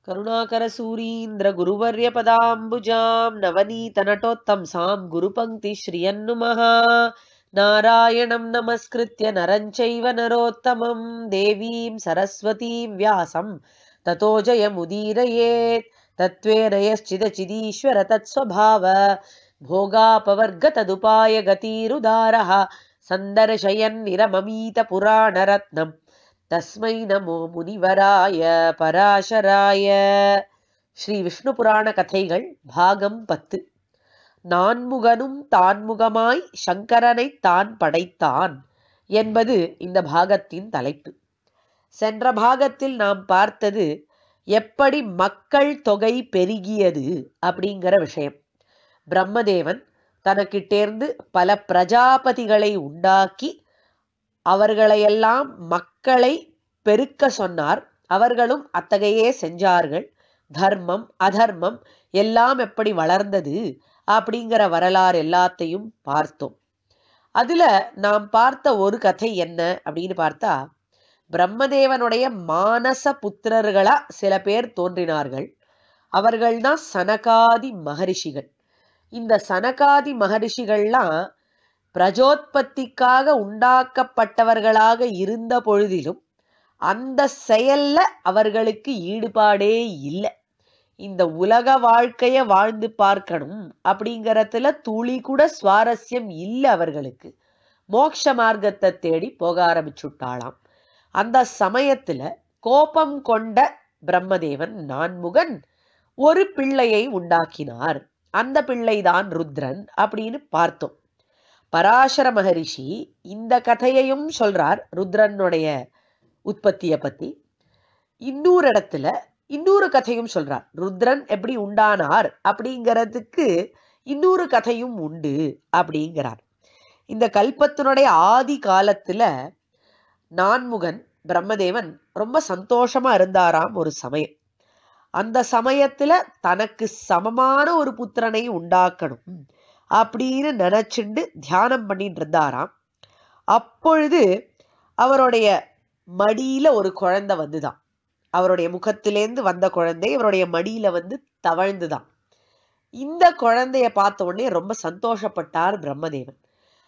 करुणाकरसूरीन्द्रगुरुवर्यपदाम्बुजां नवनीतनटोत्तंसां गुरुपङ्क्तिश्रियन्नुमः नारायणं नमस्कृत्य नरं चैव नरोत्तमं देवीं सरस्वतीं व्यासं ततो जयमुदीरयेत् तत्त्वेन यश्चिदचिदीश्वर तत्स्वभाव भोगापवर्गतदुपाय गतिरुदारः सन्दर्शयन्निरममीतपुराणरत्नम् தஸ்மை நமோ முனிவராய பராசராய ஸ்ரீ விஷ்ணு புராண கதைகள் பாகம் பத்து நான்முகனும் தான்முகமாய் சங்கரனை தான் படைத்தான் என்பது இந்த பாகத்தின் தலைப்பு சென்ற பாகத்தில் நாம் பார்த்தது எப்படி மக்கள் தொகை பெருகியது அப்படிங்கிற விஷயம் பிரம்மதேவன் தனக்கிட்டேர்ந்து பல பிரஜாபதிகளை உண்டாக்கி அவர்களையெல்லாம் மக்களை பெருக்க சொன்னார் அவர்களும் அத்தகையே செஞ்சார்கள் தர்மம் அதர்மம் எல்லாம் எப்படி வளர்ந்தது அப்படிங்கிற வரலாறு எல்லாத்தையும் பார்த்தோம் அதுல நாம் பார்த்த ஒரு கதை என்ன அப்படின்னு பார்த்தா பிரம்மதேவனுடைய மானச புத்திரர்களா சில பேர் தோன்றினார்கள் அவர்கள்தான் சனகாதி மகரிஷிகள் இந்த சனகாதி மகரிஷிகள்லாம் பிரஜோத்பத்திக்காக உண்டாக்கப்பட்டவர்களாக இருந்த பொழுதிலும் அந்த செயல்ல அவர்களுக்கு ஈடுபாடே இல்லை இந்த உலக வாழ்க்கைய வாழ்ந்து பார்க்கணும் அப்படிங்கறதுல துளி கூட சுவாரஸ்யம் இல்லை அவர்களுக்கு மோட்ச மார்க்கத்தை தேடி போக ஆரம்பிச்சுட்டாளாம் அந்த சமயத்துல கோபம் கொண்ட பிரம்மதேவன் நான்முகன் ஒரு பிள்ளையை உண்டாக்கினார் அந்த பிள்ளைதான் ருத்ரன் அப்படின்னு பார்த்தோம் பராசர மகரிஷி இந்த கதையையும் சொல்றார் ருத்ரனுடைய உற்பத்திய பத்தி இன்னொரு இடத்துல இன்னொரு கதையும் சொல்றார் ருத்ரன் எப்படி உண்டானார் அப்படிங்கிறதுக்கு இன்னொரு கதையும் உண்டு அப்படிங்கிறார் இந்த கல்பத்தினுடைய ஆதி காலத்துல நான்முகன் பிரம்மதேவன் ரொம்ப சந்தோஷமா இருந்தாராம் ஒரு சமயம் அந்த சமயத்துல தனக்கு சமமான ஒரு புத்திரனை உண்டாக்கணும் அப்படின்னு நினைச்சுண்டு தியானம் பண்ணிட்டு இருந்தாராம் அப்பொழுது அவருடைய மடியில ஒரு குழந்தை வந்துதான் அவருடைய முகத்திலேந்து வந்த குழந்தை அவருடைய மடியில வந்து தவழ்ந்துதான் இந்த குழந்தைய பார்த்த உடனே ரொம்ப சந்தோஷப்பட்டார் பிரம்மதேவன்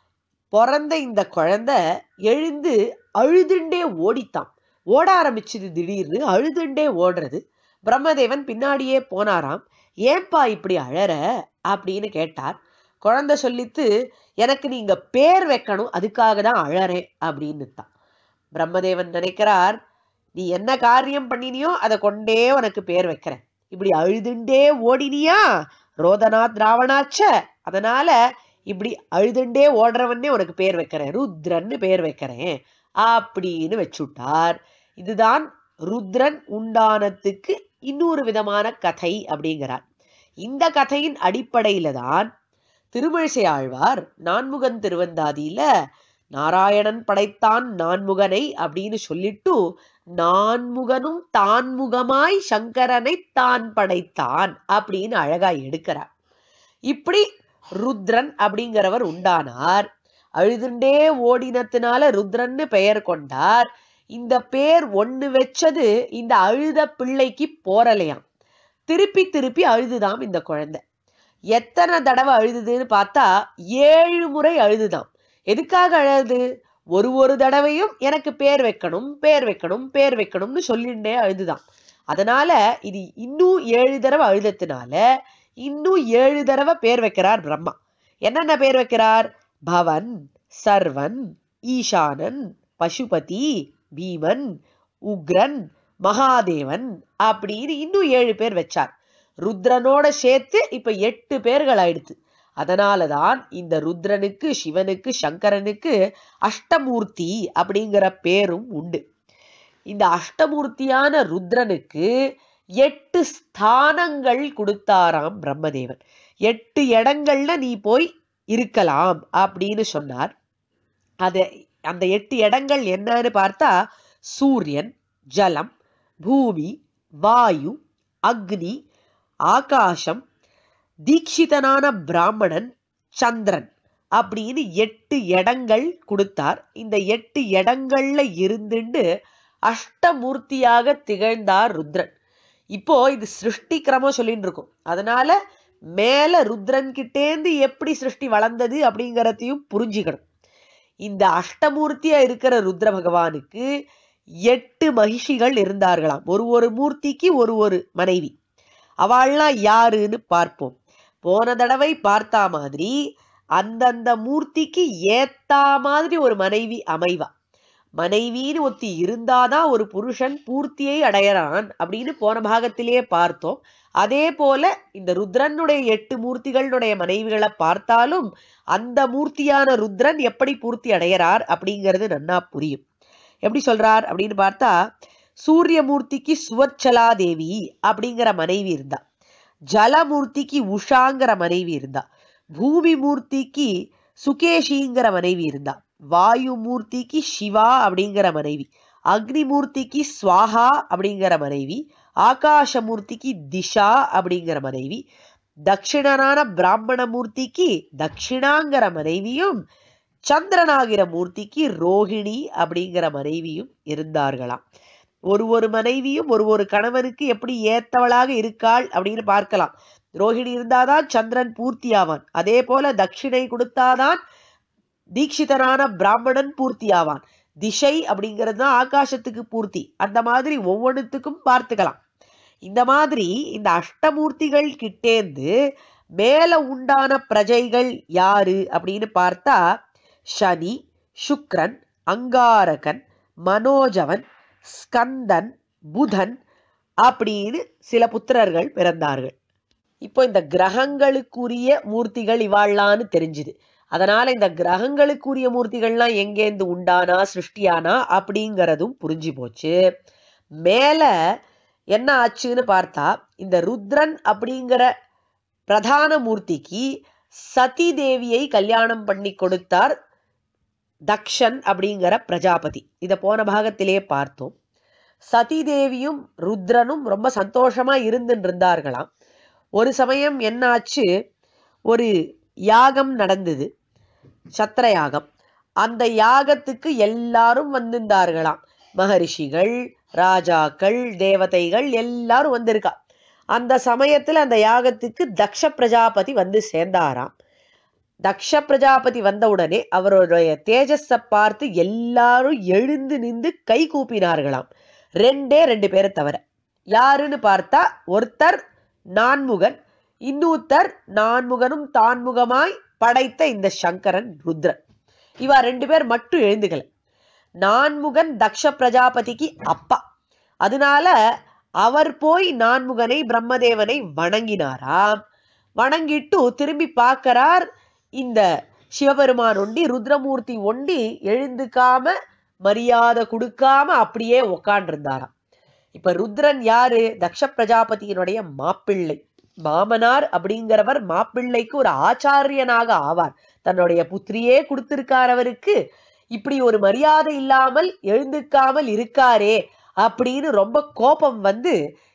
பிறந்த இந்த குழந்தை எழுந்து அழுதுண்டே ஓடித்தான் ஓட ஆரம்பிச்சுது திடீர்னு அழுதுண்டே ஓடுறது பிரம்மதேவன் பின்னாடியே போனாராம் ஏன்பா இப்படி அழற அப்படின்னு கேட்டார் குழந்தை சொல்லித்து எனக்கு நீங்க பேர் வைக்கணும் அதுக்காக தான் அழறேன் அப்படின்னு தான் பிரம்மதேவன் நினைக்கிறார் நீ என்ன காரியம் பண்ணினியோ அதை கொண்டே உனக்கு பேர் வைக்கிறேன் இப்படி அழுதுண்டே ஓடினியா ரோதனா திராவணாச்ச அதனால இப்படி அழுதுண்டே ஓடுறவனே உனக்கு பேர் வைக்கிறேன் ருத்ரன்னு பேர் வைக்கிறேன் அப்படின்னு வச்சுட்டார் இதுதான் ருத்ரன் உண்டானத்துக்கு இன்னொரு விதமான கதை அப்படிங்கிறார் இந்த கதையின் அடிப்படையில தான் திருமழிசை ஆழ்வார் நான்முகன் திருவந்தாதியில நாராயணன் படைத்தான் நான்முகனை அப்படின்னு சொல்லிட்டு நான்முகனும் தான்முகமாய் சங்கரனை தான் படைத்தான் அப்படின்னு அழகா எடுக்கிறார் இப்படி ருத்ரன் அப்படிங்கிறவர் உண்டானார் அழுதுண்டே ஓடினத்தினால ருத்ரன்னு பெயர் கொண்டார் இந்த பேர் ஒண்ணு வச்சது இந்த அழுத பிள்ளைக்கு போரலையாம் திருப்பி திருப்பி அழுதுதாம் இந்த குழந்தை எத்தனை தடவை அழுதுதுன்னு பார்த்தா ஏழு முறை அழுதுதாம் எதுக்காக அழுது ஒரு ஒரு தடவையும் எனக்கு பேர் வைக்கணும் பேர் வைக்கணும் பேர் வைக்கணும்னு சொல்லிண்டே அழுதுதான் அதனால இது இன்னும் ஏழு தடவை அழுதத்தினால இன்னும் ஏழு தடவை பேர் வைக்கிறார் பிரம்மா என்னென்ன பேர் வைக்கிறார் பவன் சர்வன் ஈசானன் பசுபதி பீமன் உக்ரன் மகாதேவன் அப்படின்னு இன்னும் ஏழு பேர் வச்சார் ருத்ரனோட சேர்த்து இப்ப எட்டு பேர்கள் ஆயிடுத்து அதனாலதான் இந்த ருத்ரனுக்கு சிவனுக்கு சங்கரனுக்கு அஷ்டமூர்த்தி அப்படிங்கிற பேரும் உண்டு இந்த அஷ்டமூர்த்தியான ருத்ரனுக்கு எட்டு ஸ்தானங்கள் கொடுத்தாராம் பிரம்மதேவன் எட்டு இடங்கள்ல நீ போய் இருக்கலாம் அப்படின்னு சொன்னார் அது அந்த எட்டு இடங்கள் என்னன்னு பார்த்தா சூரியன் ஜலம் பூமி வாயு அக்னி ஆகாசம் தீட்சிதனான பிராமணன் சந்திரன் அப்படின்னு எட்டு இடங்கள் கொடுத்தார் இந்த எட்டு இடங்கள்ல இருந்துண்டு அஷ்டமூர்த்தியாக திகழ்ந்தார் ருத்ரன் இப்போ இது சிருஷ்டி கிரமம் சொல்லிட்டு இருக்கும் அதனால மேல ருத்ரன் கிட்டேந்து எப்படி சிருஷ்டி வளர்ந்தது அப்படிங்கறதையும் புரிஞ்சுக்கணும் இந்த அஷ்டமூர்த்தியா இருக்கிற ருத்ர பகவானுக்கு எட்டு மகிஷிகள் இருந்தார்களாம் ஒரு ஒரு மூர்த்திக்கு ஒரு ஒரு மனைவி அவள்லாம் யாருன்னு பார்ப்போம் போன தடவை பார்த்தா மாதிரி அந்தந்த மூர்த்திக்கு ஏத்தா மாதிரி ஒரு மனைவி அமைவா மனைவின்னு ஒத்தி இருந்தாதான் ஒரு புருஷன் பூர்த்தியை அடையறான் அப்படின்னு போன பாகத்திலேயே பார்த்தோம் அதே போல இந்த ருத்ரனுடைய எட்டு மூர்த்திகளுடைய மனைவிகளை பார்த்தாலும் அந்த மூர்த்தியான ருத்ரன் எப்படி பூர்த்தி அடையறார் அப்படிங்கிறது நன்னா புரியும் எப்படி சொல்றார் அப்படின்னு பார்த்தா சூரிய மூர்த்திக்கு சுவர்ச்சலா தேவி அப்படிங்கிற மனைவி இருந்தா ஜலமூர்த்திக்கு உஷாங்கிற மனைவி இருந்தா பூமி மூர்த்திக்கு சுகேஷிங்கிற மனைவி இருந்தா வாயு மூர்த்திக்கு சிவா அப்படிங்கிற மனைவி அக்னி மூர்த்திக்கு ஸ்வாஹா அப்படிங்கிற மனைவி ஆகாஷ மூர்த்திக்கு திஷா அப்படிங்கிற மனைவி தட்சிணனான பிராமண மூர்த்திக்கு தட்சிணாங்கிற மனைவியும் சந்திரனாகிற மூர்த்திக்கு ரோஹிணி அப்படிங்கிற மனைவியும் இருந்தார்களாம் ஒரு ஒரு மனைவியும் ஒரு ஒரு கணவனுக்கு எப்படி ஏத்தவளாக இருக்காள் அப்படின்னு பார்க்கலாம் ரோஹிணி இருந்தாதான் சந்திரன் பூர்த்தி ஆவான் அதே போல தட்சிணை கொடுத்தாதான் தீட்சிதனான பிராமணன் பூர்த்தி ஆவான் திசை அப்படிங்கிறது தான் ஆகாசத்துக்கு பூர்த்தி அந்த மாதிரி ஒவ்வொன்றுத்துக்கும் பார்த்துக்கலாம் இந்த மாதிரி இந்த அஷ்டமூர்த்திகள் கிட்டேந்து மேல உண்டான பிரஜைகள் யாரு அப்படின்னு பார்த்தா சனி சுக்ரன் அங்காரகன் மனோஜவன் ஸ்கந்தன் புதன் அப்படின்னு சில புத்திரர்கள் பிறந்தார்கள் இப்போ இந்த கிரகங்களுக்குரிய மூர்த்திகள் இவாள்லான்னு தெரிஞ்சுது அதனால இந்த கிரகங்களுக்குரிய மூர்த்திகள்லாம் எங்கேருந்து உண்டானா சிருஷ்டியானா அப்படிங்கிறதும் புரிஞ்சு போச்சு மேல என்ன ஆச்சுன்னு பார்த்தா இந்த ருத்ரன் அப்படிங்கிற பிரதான மூர்த்திக்கு சதி தேவியை கல்யாணம் பண்ணி கொடுத்தார் தக்ஷன் அப்படிங்கிற பிரஜாபதி இதை போன பாகத்திலே பார்த்தோம் சதி தேவியும் ருத்ரனும் ரொம்ப சந்தோஷமா இருந்துட்டு இருந்தார்களாம் ஒரு சமயம் என்னாச்சு ஒரு யாகம் நடந்தது சத்திர யாகம் அந்த யாகத்துக்கு எல்லாரும் வந்திருந்தார்களாம் மகரிஷிகள் ராஜாக்கள் தேவதைகள் எல்லாரும் வந்திருக்கா அந்த சமயத்துல அந்த யாகத்துக்கு தக்ஷ பிரஜாபதி வந்து சேர்ந்தாராம் தக்ஷ பிரஜாபதி வந்த உடனே அவருடைய தேஜஸை பார்த்து எல்லாரும் எழுந்து நின்று கை கூப்பினார்களாம் ரெண்டே ரெண்டு பேரை தவிர யாருன்னு பார்த்தா ஒருத்தர் நான்முகன் இன்னொருத்தர் நான்முகனும் தான்முகமாய் படைத்த இந்த சங்கரன் ருத்ரன் இவா ரெண்டு பேர் மட்டும் எழுந்துக்கல நான்முகன் தக்ஷ பிரஜாபதிக்கு அப்பா அதனால அவர் போய் நான்முகனை பிரம்மதேவனை வணங்கினாராம் வணங்கிட்டு திரும்பி பார்க்கறார் இந்த சிவபெருமான் ஒண்டி ருத்ரமூர்த்தி ஒண்டி எழுந்துக்காம மரியாதை கொடுக்காம அப்படியே உக்காண்டிருந்தாராம் இப்ப ருத்ரன் யாரு தக்ஷ பிரஜாபதியினுடைய மாப்பிள்ளை மாமனார் அப்படிங்கிறவர் மாப்பிள்ளைக்கு ஒரு ஆச்சாரியனாக ஆவார் தன்னுடைய புத்திரியே கொடுத்திருக்கார் அவருக்கு இப்படி ஒரு மரியாதை இல்லாமல் எழுந்துக்காமல் இருக்காரே அப்படின்னு ரொம்ப கோபம் வந்து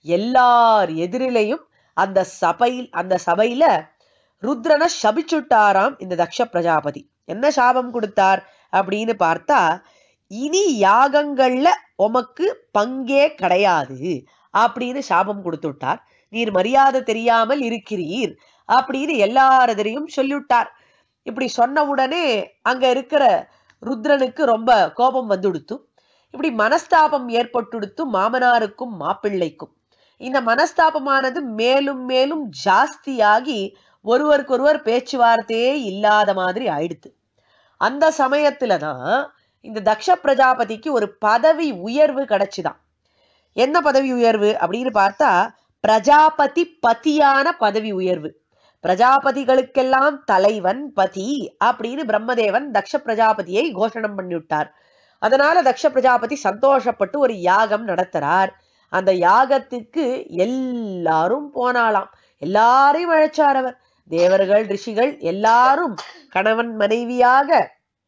எல்லார் எதிரிலையும் அந்த சபையில் அந்த சபையில ருத்ரனை சபிச்சுட்டாராம் இந்த தக்ஷ பிரஜாபதி என்ன சாபம் கொடுத்தார் அப்படின்னு பார்த்தா இனி யாகங்கள்ல உமக்கு பங்கே கிடையாது அப்படின்னு சாபம் கொடுத்துட்டார் நீர் மரியாதை தெரியாமல் இருக்கிறீர் அப்படின்னு எல்லாரதையும் சொல்லிவிட்டார் இப்படி சொன்ன உடனே அங்க இருக்கிற ருத்ரனுக்கு ரொம்ப கோபம் வந்துடுத்து இப்படி மனஸ்தாபம் ஏற்பட்டுடுத்து மாமனாருக்கும் மாப்பிள்ளைக்கும் இந்த மனஸ்தாபமானது மேலும் மேலும் ஜாஸ்தியாகி ஒருவருக்கொருவர் பேச்சுவார்த்தையே இல்லாத மாதிரி ஆயிடுத்து அந்த சமயத்துல தான் இந்த தக்ஷ பிரஜாபதிக்கு ஒரு பதவி உயர்வு கிடைச்சுதான் என்ன பதவி உயர்வு அப்படின்னு பார்த்தா பிரஜாபதி பதியான பதவி உயர்வு பிரஜாபதிகளுக்கெல்லாம் தலைவன் பதி அப்படின்னு பிரம்மதேவன் தக்ஷ பிரஜாபதியை கோஷணம் பண்ணிவிட்டார் அதனால தக்ஷ பிரஜாபதி சந்தோஷப்பட்டு ஒரு யாகம் நடத்துறார் அந்த யாகத்துக்கு எல்லாரும் போனாலாம் எல்லாரையும் அழைச்சார் அவர் தேவர்கள் ரிஷிகள் எல்லாரும் கணவன் மனைவியாக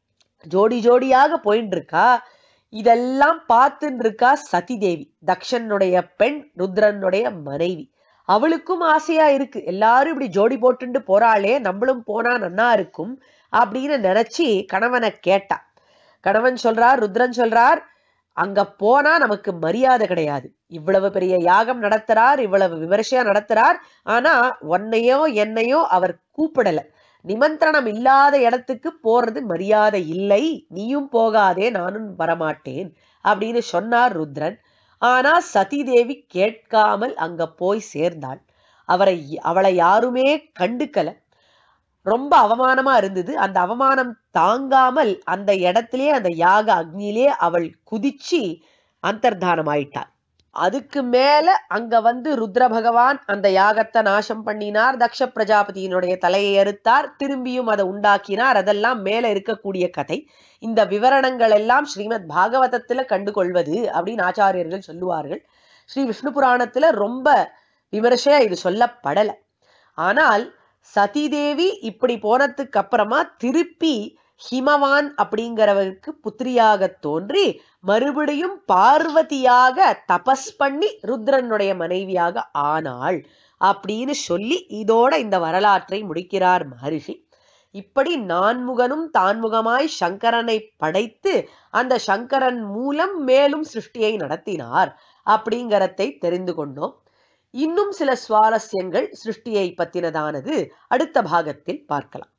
ஜோடி ஜோடியாக போயின்னு இருக்கா இதெல்லாம் பார்த்துன்னு இருக்கா சதி தேவி தக்ஷனுடைய பெண் ருத்ரனுடைய மனைவி அவளுக்கும் ஆசையா இருக்கு எல்லாரும் இப்படி ஜோடி போட்டுண்டு போறாளே நம்மளும் போனா நன்னா இருக்கும் அப்படின்னு நினைச்சு கணவனை கேட்டா கணவன் சொல்றார் ருத்ரன் சொல்றார் அங்க போனா நமக்கு மரியாதை கிடையாது இவ்வளவு பெரிய யாகம் நடத்துறார் இவ்வளவு விமர்சையா நடத்துறார் ஆனா உன்னையோ என்னையோ அவர் கூப்பிடல நிமந்திரணம் இல்லாத இடத்துக்கு போறது மரியாதை இல்லை நீயும் போகாதே நானும் வரமாட்டேன் அப்படின்னு சொன்னார் ருத்ரன் ஆனா சதிதேவி கேட்காமல் அங்க போய் சேர்ந்தாள் அவரை அவளை யாருமே கண்டுக்கல ரொம்ப அவமானமா இருந்தது அந்த அவமானம் தாங்காமல் அந்த இடத்திலே அந்த யாக அக்னியிலே அவள் குதிச்சு அந்தர்தானம் ஆயிட்டாள் அதுக்கு மேல அங்க வந்து ருத்ர பகவான் அந்த யாகத்தை நாசம் பண்ணினார் தக்ஷ பிரஜாபதியினுடைய தலையை அறுத்தார் திரும்பியும் அதை உண்டாக்கினார் அதெல்லாம் மேல இருக்கக்கூடிய கதை இந்த விவரணங்கள் எல்லாம் ஸ்ரீமத் பாகவதத்துல கண்டு கொள்வது அப்படின்னு ஆச்சாரியர்கள் சொல்லுவார்கள் ஸ்ரீ விஷ்ணு புராணத்துல ரொம்ப விமர்சையா இது சொல்லப்படல ஆனால் சதிதேவி இப்படி போனதுக்கு அப்புறமா திருப்பி ஹிமவான் அப்படிங்கிறவருக்கு புத்திரியாக தோன்றி மறுபடியும் பார்வதியாக தபஸ் பண்ணி ருத்ரனுடைய மனைவியாக ஆனாள் அப்படின்னு சொல்லி இதோட இந்த வரலாற்றை முடிக்கிறார் மகரிஷி இப்படி நான்முகனும் தான்முகமாய் சங்கரனை படைத்து அந்த சங்கரன் மூலம் மேலும் சிருஷ்டியை நடத்தினார் அப்படிங்கறதை தெரிந்து கொண்டோம் இன்னும் சில சுவாரஸ்யங்கள் சிருஷ்டியை பத்தினதானது அடுத்த பாகத்தில் பார்க்கலாம்